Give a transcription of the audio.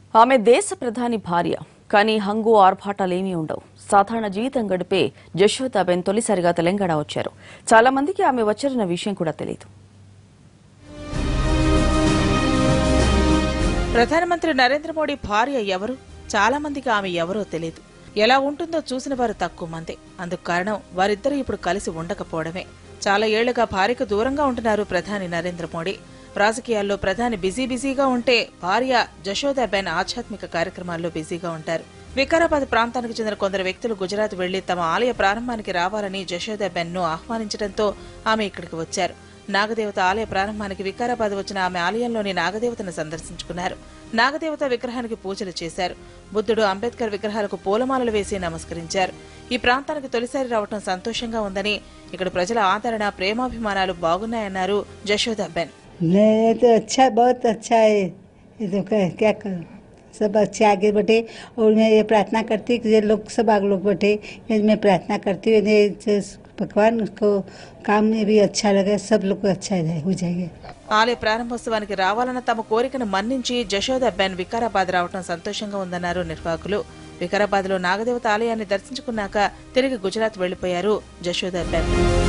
ఆమె దేశ ప్రధాని భార్య కానీ హంగు ఆర్భాటాలేమీ ఉండవు సాధారణ జీవితం గడిపే జశోదాబెన్ తొలిసారిగా తెలంగాణ వచ్చారు చాలా మందికి ఆమె వచ్చారన్న విషయం కూడా తెలియదు ప్రధానమంత్రి నరేంద్ర మోడీ భార్య ఎవరు చాలా మందికి ఆమె ఎవరో తెలియదు ఎలా ఉంటుందో చూసిన వారు తక్కువ మంది అందుకు కారణం వారిద్దరూ ఇప్పుడు కలిసి ఉండకపోవడమే చాలా ఏళ్లుగా భార్యకు దూరంగా ఉంటున్నారు ప్రధాని నరేంద్ర మోడీ రాజకీయాల్లో ప్రధాని బిజీ బిజీగా ఉంటే భార్య జశోదాబెన్ ఆధ్యాత్మిక కార్యక్రమాల్లో బిజీగా ఉంటారు వికారాబాద్ ప్రాంతానికి చెందిన కొందరు వ్యక్తులు గుజరాత్ వెళ్లి తమ ఆలయ ప్రారంభానికి రావాలని జశోదాబెన్ ను ఆహ్వానించడంతో ఆమె ఇక్కడికి వచ్చారు నాగదేవత ఆలయ ప్రారంభానికి వికారాబాద్ వచ్చిన ఆమె ఆలయంలోని నాగదేవతను సందర్శించుకున్నారు నాగదేవత విగ్రహానికి పూజలు చేశారు బుద్ధుడు అంబేద్కర్ విగ్రహాలకు పూలమాలలు వేసి నమస్కరించారు ఈ ప్రాంతానికి తొలిసారి రావటం సంతోషంగా ఉందని ఇక్కడ ప్రజల ఆదరణ ప్రేమాభిమానాలు బాగున్నాయన్నారు జశోదాబెన్ नहीं तो अच्छा बहुत अच्छा है ये तो क्या क्या करूं सब अच्छे आगे बढ़े और मैं ये प्रार्थना करती कि ये लोग सब आगे लोग बढ़े ये मैं प्रार्थना करती हूँ ये जो भगवान उसको काम में भी अच्छा लगे सब लोग को अच्छा रहे हो जाएगा ఆలయ ప్రారంభోత్సవానికి రావాలన్న తమ కోరికను మన్నించి జశోదాబెన్ వికారాబాద్ రావటం సంతోషంగా ఉందన్నారు నిర్వాహకులు వికారాబాద్ లో నాగదేవత ఆలయాన్ని దర్శించుకున్నాక తిరిగి గుజరాత్ వెళ్లిపోయారు జశోదాబెన్